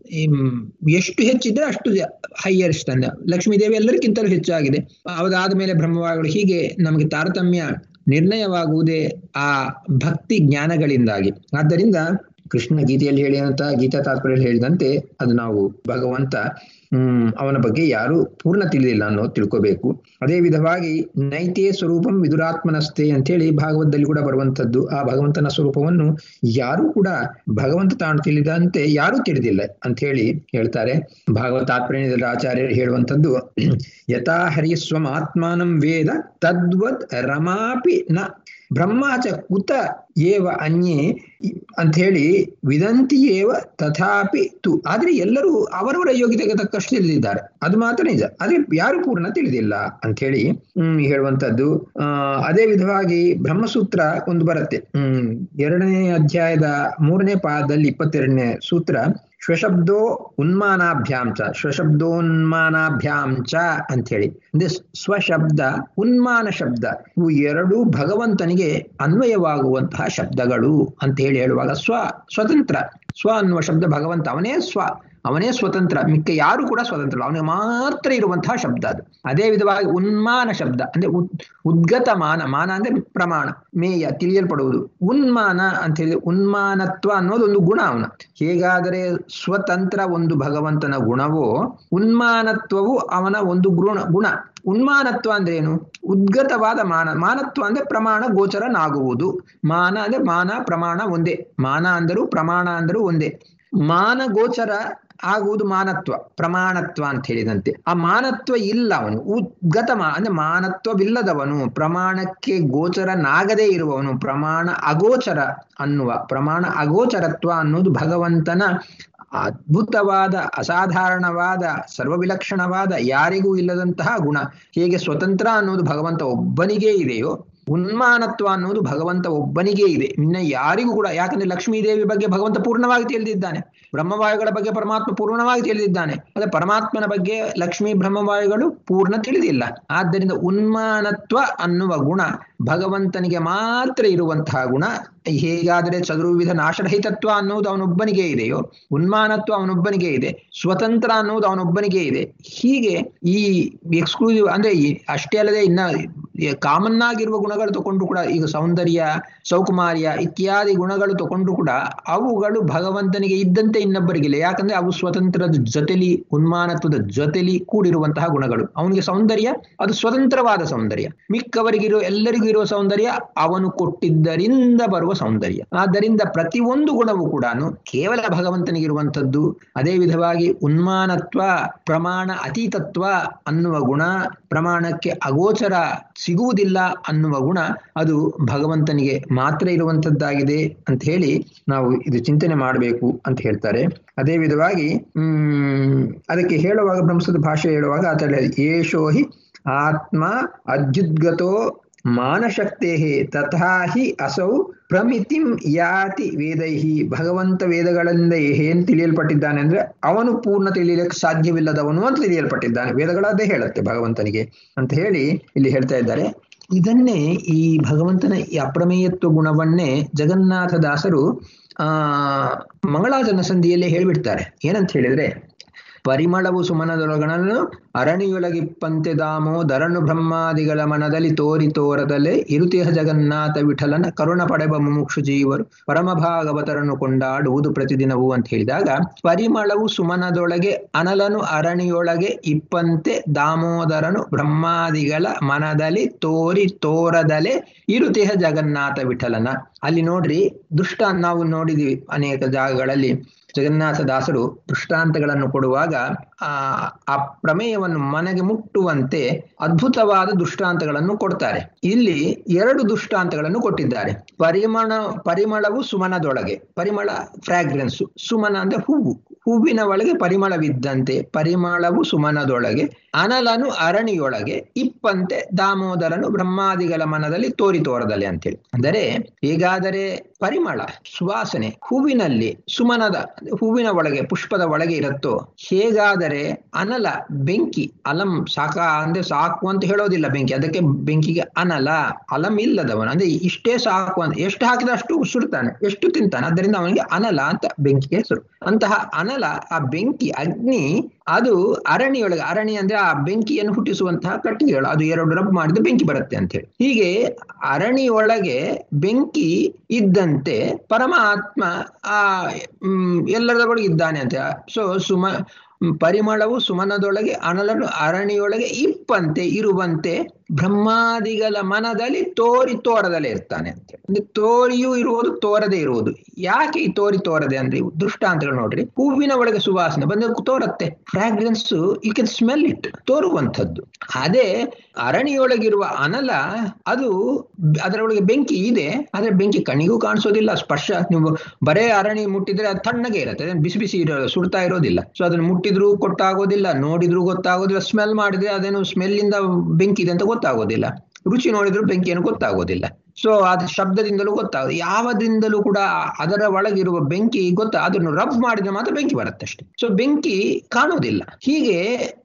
ಎಷ್ಟು ಹೆಚ್ಚಿದ್ರೆ ಅಷ್ಟು ಹೈಯರ್ ತಂದೆ ಲಕ್ಷ್ಮೀದೇವಿ ಎಲ್ಲರಿಗಿಂತಲೂ ಹೆಚ್ಚಾಗಿದೆ ಅದಾದ ಮೇಲೆ ಬ್ರಹ್ಮವಾಗಲು ಹೀಗೆ ನಮಗೆ ತಾರತಮ್ಯ ನಿರ್ಣಯವಾಗುವುದೇ ಆ ಭಕ್ತಿ ಜ್ಞಾನಗಳಿಂದಾಗಿ ಆದ್ದರಿಂದ ಕೃಷ್ಣ ಗೀತೆಯಲ್ಲಿ ಹೇಳಿದಂತ ಗೀತಾ ತಾತ್ಪರ್ಯ ಹೇಳಿದಂತೆ ಅದು ನಾವು ಭಗವಂತ ಹ್ಮ್ ಅವನ ಬಗ್ಗೆ ಯಾರು ಪೂರ್ಣ ತಿಳಿದಿಲ್ಲ ಅನ್ನೋದು ತಿಳ್ಕೋಬೇಕು ಅದೇ ವಿಧವಾಗಿ ನೈತೆ ಸ್ವರೂಪಂ ವಿದುರಾತ್ಮನಸ್ತೆ ಅಂತೇಳಿ ಭಾಗವತದಲ್ಲಿ ಕೂಡ ಬರುವಂತದ್ದು ಆ ಭಗವಂತನ ಸ್ವರೂಪವನ್ನು ಯಾರು ಕೂಡ ಭಗವಂತ ತಾನು ತಿಳಿದಂತೆ ಯಾರೂ ತಿಳಿದಿಲ್ಲ ಅಂತ ಹೇಳಿ ಹೇಳ್ತಾರೆ ಭಾಗವತಾತ್ಪರ್ಯದಲ್ಲಿ ಆಚಾರ್ಯರು ಹೇಳುವಂಥದ್ದು ಯಥಾ ಹರಿಸ್ವಂ ಆತ್ಮಾನಂ ವೇದ ತದ್ವತ್ ರಮಾಪಿ ನ ಬ್ರಹ್ಮಾಚ ಕುತ ಏವ ಅನ್ಯೇ ಅಂತ ಹೇಳಿ ವಿದಂತಿ ಏವ ತಥಾಪಿ ತು ಆದ್ರೆ ಎಲ್ಲರೂ ಅವರವರ ಯೋಗ್ಯತೆಗೆ ತಕ್ಕಷ್ಟು ತಿಳಿದಿದ್ದಾರೆ ಅದು ಮಾತ್ರ ನಿಜ ಆದ್ರೆ ಯಾರು ಪೂರ್ಣ ತಿಳಿದಿಲ್ಲ ಅಂತ ಹೇಳಿ ಹ್ಮ್ ಹೇಳುವಂತದ್ದು ಆ ಅದೇ ವಿಧವಾಗಿ ಬ್ರಹ್ಮಸೂತ್ರ ಒಂದು ಬರುತ್ತೆ ಹ್ಮ್ ಎರಡನೇ ಅಧ್ಯಾಯದ ಮೂರನೇ ಪಾದದಲ್ಲಿ ಇಪ್ಪತ್ತೆರಡನೇ ಸೂತ್ರ ಶ್ವಶಬ್ದೋ ಉನ್ಮಾನಾಭ್ಯಾಂ ಚ ಶ್ವಶಬ್ದೋನ್ಮಾನಾಭ್ಯಾಂ ಚ ಅಂತ ಹೇಳಿ ಅಂದ್ರೆ ಸ್ವಶಬ್ದ ಉನ್ಮಾನ ಶಬ್ದ ಇವು ಎರಡು ಭಗವಂತನಿಗೆ ಅನ್ವಯವಾಗುವಂತಹ ಶಬ್ದಗಳು ಅಂತ ಹೇಳಿ ಹೇಳುವಾಗ ಸ್ವ ಸ್ವತಂತ್ರ ಸ್ವ ಅನ್ನುವ ಶಬ್ದ ಭಗವಂತ ಅವನೇ ಸ್ವ ಅವನೇ ಸ್ವತಂತ್ರ ಮಿಕ್ಕ ಯಾರು ಕೂಡ ಸ್ವತಂತ್ರ ಅವನಿಗೆ ಮಾತ್ರ ಇರುವಂತಹ ಶಬ್ದ ಅದು ಅದೇ ವಿಧವಾಗಿ ಉನ್ಮಾನ ಶಬ್ದ ಅಂದ್ರೆ ಉದ್ಗತ ಮಾನ ಮಾನ ಅಂದ್ರೆ ಪ್ರಮಾಣ ಮೇಯ ತಿಳಿಯಲ್ಪಡುವುದು ಉನ್ಮಾನ ಅಂತ ಹೇಳಿ ಉನ್ಮಾನತ್ವ ಅನ್ನೋದು ಒಂದು ಗುಣ ಅವನ ಹೇಗಾದರೆ ಸ್ವತಂತ್ರ ಒಂದು ಭಗವಂತನ ಗುಣವೋ ಉನ್ಮಾನತ್ವವು ಅವನ ಒಂದು ಗುಣ ಗುಣ ಉನ್ಮಾನತ್ವ ಅಂದ್ರೆ ಏನು ಉದ್ಗತವಾದ ಮಾನ ಮಾನತ್ವ ಅಂದ್ರೆ ಪ್ರಮಾಣ ಗೋಚರನಾಗುವುದು ಮಾನ ಅಂದ್ರೆ ಮಾನ ಪ್ರಮಾಣ ಒಂದೇ ಮಾನ ಅಂದರೂ ಪ್ರಮಾಣ ಅಂದರೂ ಒಂದೇ ಮಾನ ಗೋಚರ ಆಗುವುದು ಮಾನತ್ವ ಪ್ರಮಾಣತ್ವ ಅಂತ ಹೇಳಿದಂತೆ ಆ ಮಾನತ್ವ ಇಲ್ಲ ಅವನು ಉದ್ಗತ ಮಾ ಅಂದ್ರೆ ಮಾನತ್ವವಿಲ್ಲದವನು ಪ್ರಮಾಣಕ್ಕೆ ಗೋಚರನಾಗದೇ ಇರುವವನು ಪ್ರಮಾಣ ಅಗೋಚರ ಅನ್ನುವ ಪ್ರಮಾಣ ಅಗೋಚರತ್ವ ಅನ್ನೋದು ಭಗವಂತನ ಅದ್ಭುತವಾದ ಅಸಾಧಾರಣವಾದ ಸರ್ವವಿಲಕ್ಷಣವಾದ ಯಾರಿಗೂ ಇಲ್ಲದಂತಹ ಗುಣ ಹೇಗೆ ಸ್ವತಂತ್ರ ಅನ್ನೋದು ಭಗವಂತ ಒಬ್ಬನಿಗೇ ಇದೆಯೋ ಉನ್ಮಾನತ್ವ ಅನ್ನೋದು ಭಗವಂತ ಒಬ್ಬನಿಗೇ ಇದೆ ಇನ್ನ ಯಾರಿಗೂ ಕೂಡ ಯಾಕಂದ್ರೆ ಲಕ್ಷ್ಮೀದೇವಿ ಬಗ್ಗೆ ಭಗವಂತ ಪೂರ್ಣವಾಗಿ ತಿಳಿದಿದ್ದಾನೆ ಬ್ರಹ್ಮವಾಯುಗಳ ಬಗ್ಗೆ ಪರಮಾತ್ಮ ಪೂರ್ಣವಾಗಿ ತಿಳಿದಿದ್ದಾನೆ ಅದೇ ಪರಮಾತ್ಮನ ಬಗ್ಗೆ ಲಕ್ಷ್ಮೀ ಬ್ರಹ್ಮವಾಯುಗಳು ಪೂರ್ಣ ತಿಳಿದಿಲ್ಲ ಆದ್ದರಿಂದ ಉನ್ಮಾನತ್ವ ಅನ್ನುವ ಗುಣ ಭಗವಂತನಿಗೆ ಮಾತ್ರ ಇರುವಂತಹ ಗುಣ ಹೇಗಾದರೆ ಚತುರ್ವಿಧ ನಾಶರಹಿತತ್ವ ಅನ್ನೋದು ಅವನೊಬ್ಬನಿಗೆ ಇದೆಯೋ ಉನ್ಮಾನತ್ವ ಅವನೊಬ್ಬನಿಗೆ ಇದೆ ಸ್ವತಂತ್ರ ಅನ್ನೋದು ಅವನೊಬ್ಬನಿಗೆ ಇದೆ ಹೀಗೆ ಈ ಎಕ್ಸ್ಕ್ಲೂಸಿವ್ ಅಂದ್ರೆ ಅಷ್ಟೇ ಅಲ್ಲದೆ ಇನ್ನ ಕಾಮನ್ ಆಗಿರುವ ಗುಣಗಳು ತಗೊಂಡು ಕೂಡ ಈಗ ಸೌಂದರ್ಯ ಸೌಕುಮಾರ್ಯ ಇತ್ಯಾದಿ ಗುಣಗಳು ತಗೊಂಡು ಕೂಡ ಅವುಗಳು ಭಗವಂತನಿಗೆ ಇದ್ದಂತೆ ಇನ್ನೊಬ್ಬರಿಗಿಲ್ಲ ಯಾಕಂದ್ರೆ ಅವು ಸ್ವತಂತ್ರದ ಜೊತೆಲಿ ಉನ್ಮಾನತ್ವದ ಜೊತೆಲಿ ಕೂಡಿರುವಂತಹ ಗುಣಗಳು ಅವನಿಗೆ ಸೌಂದರ್ಯ ಅದು ಸ್ವತಂತ್ರವಾದ ಸೌಂದರ್ಯ ಮಿಕ್ಕವರಿಗಿರೋ ಎಲ್ಲರಿಗೂ ನಮಗಿರುವ ಸೌಂದರ್ಯ ಅವನು ಕೊಟ್ಟಿದ್ದರಿಂದ ಬರುವ ಸೌಂದರ್ಯ ಆದ್ದರಿಂದ ಪ್ರತಿಯೊಂದು ಗುಣವೂ ಕೂಡ ಕೇವಲ ಭಗವಂತನಿಗಿರುವಂಥದ್ದು ಅದೇ ವಿಧವಾಗಿ ಉನ್ಮಾನತ್ವ ಪ್ರಮಾಣ ಅತೀತತ್ವ ಅನ್ನುವ ಗುಣ ಪ್ರಮಾಣಕ್ಕೆ ಅಗೋಚರ ಸಿಗುವುದಿಲ್ಲ ಅನ್ನುವ ಗುಣ ಅದು ಭಗವಂತನಿಗೆ ಮಾತ್ರ ಇರುವಂತದ್ದಾಗಿದೆ ಅಂತ ಹೇಳಿ ನಾವು ಇದು ಚಿಂತನೆ ಮಾಡಬೇಕು ಅಂತ ಹೇಳ್ತಾರೆ ಅದೇ ವಿಧವಾಗಿ ಹ್ಮ್ ಅದಕ್ಕೆ ಹೇಳುವಾಗ ಬ್ರಹ್ಮಸದ ಭಾಷೆ ಹೇಳುವಾಗ ಆತ ಏಷೋ ಹಿ ಆತ್ಮ ಅದ್ಯುದ್ಗತೋ ಮಾನಶಕ್ತೇ ತಥಾ ಹಿ ಅಸೌ ಪ್ರಮಿತಿಂ ಯಾತಿ ವೇದೈಹಿ ಭಗವಂತ ವೇದಗಳಿಂದ ಏನ್ ತಿಳಿಯಲ್ಪಟ್ಟಿದ್ದಾನೆ ಅಂದ್ರೆ ಅವನು ಪೂರ್ಣ ತಿಳಿಯಲಿಕ್ಕೆ ಸಾಧ್ಯವಿಲ್ಲದವನು ಅಂತ ತಿಳಿಯಲ್ಪಟ್ಟಿದ್ದಾನೆ ವೇದಗಳದ್ದೇ ಹೇಳುತ್ತೆ ಭಗವಂತನಿಗೆ ಅಂತ ಹೇಳಿ ಇಲ್ಲಿ ಹೇಳ್ತಾ ಇದ್ದಾರೆ ಇದನ್ನೇ ಈ ಭಗವಂತನ ಈ ಅಪ್ರಮೇಯತ್ವ ಗುಣವನ್ನೇ ಜಗನ್ನಾಥ ದಾಸರು ಆ ಮಂಗಳಾಚರಣ ಸಂಧಿಯಲ್ಲೇ ಹೇಳ್ಬಿಡ್ತಾರೆ ಏನಂತ ಹೇಳಿದ್ರೆ ಪರಿಮಳವು ಸುಮನದೊಳಗಣನು ಅರಣಿಯೊಳಗಿಪ್ಪಂತೆ ದಾಮೋ ದರನು ಬ್ರಹ್ಮಾದಿಗಳ ಮನದಲ್ಲಿ ತೋರಿ ತೋರದಲ್ಲೇ ಇರುತಿಹ ಜಗನ್ನಾಥ ವಿಠಲನ ಕರುಣ ಪಡೆಬ ಮುಮುಕ್ಷು ಜೀವರು ಪರಮ ಭಾಗವತರನ್ನು ಕೊಂಡಾಡುವುದು ಪ್ರತಿದಿನವೂ ಅಂತ ಹೇಳಿದಾಗ ಪರಿಮಳವು ಸುಮನದೊಳಗೆ ಅನಲನು ಅರಣಿಯೊಳಗೆ ಇಪ್ಪಂತೆ ದಾಮೋದರನು ಬ್ರಹ್ಮಾದಿಗಳ ಮನದಲ್ಲಿ ತೋರಿ ತೋರದಲೆ ಇರುತಿಹ ಜಗನ್ನಾಥ ವಿಠಲನ ಅಲ್ಲಿ ನೋಡ್ರಿ ದುಷ್ಟ ನಾವು ನೋಡಿದೀವಿ ಅನೇಕ ಜಾಗಗಳಲ್ಲಿ ಜಗನ್ನಾಥ ದಾಸರು ದೃಷ್ಟಾಂತಗಳನ್ನು ಕೊಡುವಾಗ ಆ ಆ ಪ್ರಮೇಯವನ್ನು ಮನೆಗೆ ಮುಟ್ಟುವಂತೆ ಅದ್ಭುತವಾದ ದೃಷ್ಟಾಂತಗಳನ್ನು ಕೊಡ್ತಾರೆ ಇಲ್ಲಿ ಎರಡು ದೃಷ್ಟಾಂತಗಳನ್ನು ಕೊಟ್ಟಿದ್ದಾರೆ ಪರಿಮಳ ಪರಿಮಳವು ಸುಮನದೊಳಗೆ ಪರಿಮಳ ಫ್ರಾಗ್ರೆನ್ಸ್ ಸುಮನ ಅಂದ್ರೆ ಹೂವು ಹೂವಿನ ಒಳಗೆ ಪರಿಮಳವಿದ್ದಂತೆ ಪರಿಮಳವು ಸುಮನದೊಳಗೆ ಅನಲನು ಅರಣಿಯೊಳಗೆ ಇಪ್ಪಂತೆ ದಾಮೋದರನು ಬ್ರಹ್ಮಾದಿಗಳ ಮನದಲ್ಲಿ ತೋರಿ ತೋರದಲೆ ಅಂತೇಳಿ ಅಂದರೆ ಹೇಗಾದರೆ ಪರಿಮಳ ಸುವಾಸನೆ ಹೂವಿನಲ್ಲಿ ಸುಮನದ ಹೂವಿನ ಒಳಗೆ ಪುಷ್ಪದ ಒಳಗೆ ಇರುತ್ತೋ ಹೇಗಾದರೆ ಅನಲ ಬೆಂಕಿ ಅಲಂ ಸಾಕ ಅಂದ್ರೆ ಸಾಕು ಅಂತ ಹೇಳೋದಿಲ್ಲ ಬೆಂಕಿ ಅದಕ್ಕೆ ಬೆಂಕಿಗೆ ಅನಲ ಅಲಂ ಇಲ್ಲದವನು ಅಂದ್ರೆ ಇಷ್ಟೇ ಸಾಕು ಅಂತ ಎಷ್ಟು ಹಾಕಿದ್ರೆ ಅಷ್ಟು ಸುಡ್ತಾನೆ ಎಷ್ಟು ತಿಂತಾನೆ ಅದರಿಂದ ಅವನಿಗೆ ಅನಲ ಅಂತ ಬೆಂಕಿಗೆ ಹೆಸರು ಅಂತಹ ಅನಲ ಆ ಬೆಂಕಿ ಅಗ್ನಿ ಅದು ಅರಣಿಯೊಳಗೆ ಅರಣಿ ಅಂದ್ರೆ ಆ ಬೆಂಕಿಯನ್ನು ಹುಟ್ಟಿಸುವಂತಹ ಕಟ್ಟಿಗೆಗಳು ಅದು ಎರಡು ರಬ್ ಮಾಡಿದ್ರೆ ಬೆಂಕಿ ಬರುತ್ತೆ ಅಂತ ಹೇಳಿ ಹೀಗೆ ಅರಣಿಯೊಳಗೆ ಬೆಂಕಿ ಇದ್ದಂತೆ ಪರಮಾತ್ಮ ಆ ಎಲ್ಲರದ ಒಳಗೆ ಇದ್ದಾನೆ ಅಂತ ಸೊ ಸುಮ ಪರಿಮಳವು ಸುಮನದೊಳಗೆ ಅನಲನು ಅರಣಿಯೊಳಗೆ ಇಪ್ಪಂತೆ ಇರುವಂತೆ ಬ್ರಹ್ಮಾದಿಗಳ ಮನದಲ್ಲಿ ತೋರಿ ತೋರದಲ್ಲೇ ಇರ್ತಾನೆ ಅಂತ ಅಂದ್ರೆ ತೋರಿಯೂ ಇರುವುದು ತೋರದೆ ಇರುವುದು ಯಾಕೆ ಈ ತೋರಿ ತೋರದೆ ಅಂದ್ರೆ ದೃಷ್ಟಾಂತಗಳು ನೋಡ್ರಿ ಹೂವಿನ ಒಳಗೆ ಸುವಾಸನೆ ಬಂದ ತೋರತ್ತೆ fragrance you can smell it ತೋರುವಂಥದ್ದು ಅದೇ ಅರಣಿಯೊಳಗಿರುವ ಅನಲ ಅದು ಅದರೊಳಗೆ ಬೆಂಕಿ ಇದೆ ಆದ್ರೆ ಬೆಂಕಿ ಕಣ್ಣಿಗೂ ಕಾಣಿಸೋದಿಲ್ಲ ಸ್ಪರ್ಶ ನೀವು ಬರೇ ಅರಣಿ ಮುಟ್ಟಿದ್ರೆ ಅದು ತಣ್ಣಗೆ ಇರುತ್ತೆ ಬಿಸಿ ಬಿಸಿ ಇರೋ ಸುಡ್ತಾ ಇರೋದಿಲ್ಲ ಸೊ ಅದನ್ನ ಮುಟ್ಟಿದ್ರು ಕೊಟ್ಟಾಗೋದಿಲ್ಲ ನೋಡಿದ್ರು ಗೊತ್ತಾಗೋದಿಲ್ಲ ಸ್ಮೆಲ್ ಮಾಡಿದ್ರೆ ಅದೇನು ಸ್ಮೆಲ್ ಇಂದ ಬೆಂಕಿ ಇದೆ ಅಂತ ಗೊತ್ತಾಗೋದಿಲ್ಲ ರುಚಿ ನೋಡಿದ್ರು ಬೆಂಕಿಯನ್ನು ಗೊತ್ತಾಗೋದಿಲ್ಲ ಸೊ ಅದು ಶಬ್ದದಿಂದಲೂ ಗೊತ್ತಾಗೋದು ಯಾವದಿಂದಲೂ ಕೂಡ ಅದರ ಒಳಗಿರುವ ಬೆಂಕಿ ಗೊತ್ತಾ ಅದನ್ನು ರಬ್ ಮಾಡಿದ್ರೆ ಮಾತ್ರ ಬೆಂಕಿ ಬರುತ್ತೆ ಅಷ್ಟೇ ಸೊ ಬೆಂಕಿ ಕಾಣೋದಿಲ್ಲ ಹೀಗೆ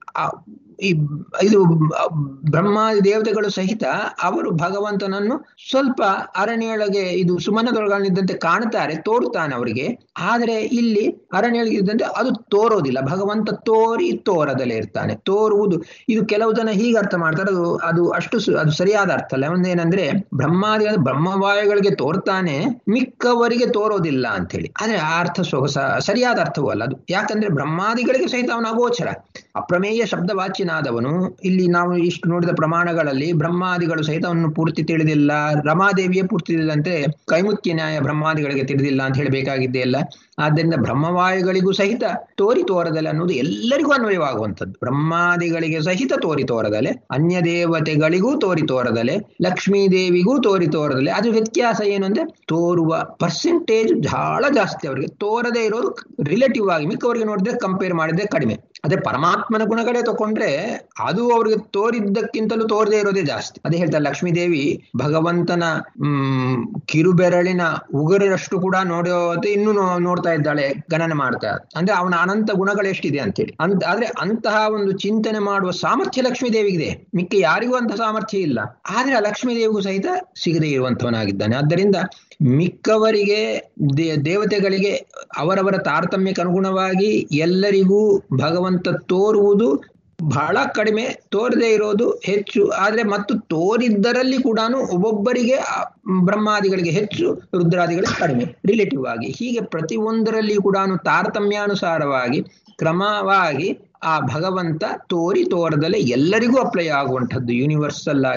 ಈ ಇದು ಬ್ರಹ್ಮಾದಿ ದೇವತೆಗಳು ಸಹಿತ ಅವರು ಭಗವಂತನನ್ನು ಸ್ವಲ್ಪ ಅರಣ್ಯೊಳಗೆ ಇದು ಸುಮನದೊಳಗಿದ್ದಂತೆ ಕಾಣ್ತಾರೆ ತೋರುತ್ತಾನೆ ಅವರಿಗೆ ಆದರೆ ಇಲ್ಲಿ ಅರಣ್ಯೊಳಗಿದ್ದಂತೆ ಅದು ತೋರೋದಿಲ್ಲ ಭಗವಂತ ತೋರಿ ತೋರದಲ್ಲೇ ಇರ್ತಾನೆ ತೋರುವುದು ಇದು ಕೆಲವು ಜನ ಹೀಗೆ ಅರ್ಥ ಮಾಡ್ತಾರೆ ಅದು ಅದು ಅಷ್ಟು ಅದು ಸರಿಯಾದ ಅರ್ಥ ಅಲ್ಲ ಒಂದೇನಂದ್ರೆ ಬ್ರಹ್ಮಾದಿ ಬ್ರಹ್ಮವಾಯುಗಳಿಗೆ ತೋರ್ತಾನೆ ಮಿಕ್ಕವರಿಗೆ ತೋರೋದಿಲ್ಲ ಅಂತ ಹೇಳಿ ಆದ್ರೆ ಆ ಅರ್ಥ ಸೊಗಸ ಸರಿಯಾದ ಅರ್ಥವೂ ಅಲ್ಲ ಅದು ಯಾಕಂದ್ರೆ ಬ್ರಹ್ಮಾದಿಗಳಿಗೆ ಸಹಿತ ಅವನ ಅಗೋಚರ ಅಪ್ರಮೇಯ ಶಬ್ದವಾಚ್ಯನಾದವನು ಇಲ್ಲಿ ನಾವು ಇಷ್ಟು ನೋಡಿದ ಪ್ರಮಾಣಗಳಲ್ಲಿ ಬ್ರಹ್ಮಾದಿಗಳು ಸಹಿತ ಅವನು ಪೂರ್ತಿ ತಿಳಿದಿಲ್ಲ ರಮಾದೇವಿಯೇ ಪೂರ್ತಿ ತಿಳಿದಂತೆ ಕೈಮುಖ್ಯ ನ್ಯಾಯ ಬ್ರಹ್ಮಾದಿಗಳಿಗೆ ತಿಳಿದಿಲ್ಲ ಅಂತ ಹೇಳಬೇಕಾಗಿದ್ದೇ ಇಲ್ಲ ಆದ್ದರಿಂದ ಬ್ರಹ್ಮವಾಯುಗಳಿಗೂ ಸಹಿತ ತೋರಿ ತೋರದಲೆ ಅನ್ನೋದು ಎಲ್ಲರಿಗೂ ಅನ್ವಯವಾಗುವಂಥದ್ದು ಬ್ರಹ್ಮಾದಿಗಳಿಗೆ ಸಹಿತ ತೋರಿ ತೋರದಲೆ ಅನ್ಯ ದೇವತೆಗಳಿಗೂ ತೋರಿ ತೋರದಲೆ ಲಕ್ಷ್ಮೀ ದೇವಿಗೂ ತೋರಿ ತೋರದಲೆ ಅದು ವ್ಯತ್ಯಾಸ ಏನು ಅಂದ್ರೆ ತೋರುವ ಪರ್ಸೆಂಟೇಜ್ ಬಹಳ ಜಾಸ್ತಿ ಅವರಿಗೆ ತೋರದೇ ಇರೋದು ರಿಲೇಟಿವ್ ಆಗಿ ಮಿಕ್ಕವರಿಗೆ ನೋಡಿದ್ರೆ ಕಂಪೇರ್ ಮಾಡಿದ್ರೆ ಕಡಿಮೆ ಅದೇ ಪರಮಾತ್ಮನ ಗುಣಗಳೇ ತಗೊಂಡ್ರೆ ಅದು ಅವ್ರಿಗೆ ತೋರಿದ್ದಕ್ಕಿಂತಲೂ ತೋರದೇ ಇರೋದೇ ಜಾಸ್ತಿ ಅದೇ ಹೇಳ್ತಾರೆ ಲಕ್ಷ್ಮೀದೇವಿ ಭಗವಂತನ ಹ್ಮ್ ಕಿರುಬೆರಳಿನ ಉಗುರಷ್ಟು ಕೂಡ ನೋಡೋದು ಇನ್ನೂ ನೋಡ್ತಾ ಇದ್ದಾಳೆ ಗಣನೆ ಮಾಡ್ತಾ ಅಂದ್ರೆ ಅವನ ಅನಂತ ಗುಣಗಳು ಎಷ್ಟಿದೆ ಅಂತೇಳಿ ಅಂತ ಆದ್ರೆ ಅಂತಹ ಒಂದು ಚಿಂತನೆ ಮಾಡುವ ಸಾಮರ್ಥ್ಯ ಲಕ್ಷ್ಮೀ ದೇವಿಗಿದೆ ಮಿಕ್ಕ ಯಾರಿಗೂ ಅಂತ ಸಾಮರ್ಥ್ಯ ಇಲ್ಲ ಆದ್ರೆ ಆ ಲಕ್ಷ್ಮೀ ದೇವಿಗೂ ಸಹಿತ ಸಿಗದೇ ಇರುವಂತವನಾಗಿದ್ದಾನೆ ಆದ್ದರಿಂದ ಮಿಕ್ಕವರಿಗೆ ದೇ ದೇವತೆಗಳಿಗೆ ಅವರವರ ತಾರತಮ್ಯಕ್ಕೆ ಅನುಗುಣವಾಗಿ ಎಲ್ಲರಿಗೂ ಭಗವಂತ ತೋರುವುದು ಬಹಳ ಕಡಿಮೆ ತೋರದೇ ಇರೋದು ಹೆಚ್ಚು ಆದ್ರೆ ಮತ್ತು ತೋರಿದ್ದರಲ್ಲಿ ಕೂಡ ಒಬ್ಬೊಬ್ಬರಿಗೆ ಬ್ರಹ್ಮಾದಿಗಳಿಗೆ ಹೆಚ್ಚು ರುದ್ರಾದಿಗಳಿಗೆ ಕಡಿಮೆ ರಿಲೇಟಿವ್ ಆಗಿ ಹೀಗೆ ಪ್ರತಿಯೊಂದರಲ್ಲಿ ಕೂಡ ತಾರತಮ್ಯಾನುಸಾರವಾಗಿ ಕ್ರಮವಾಗಿ ಆ ಭಗವಂತ ತೋರಿ ತೋರದಲ್ಲೇ ಎಲ್ಲರಿಗೂ ಅಪ್ಲೈ ಆಗುವಂಥದ್ದು ಯೂನಿವರ್ಸಲ್ ಆಗಿ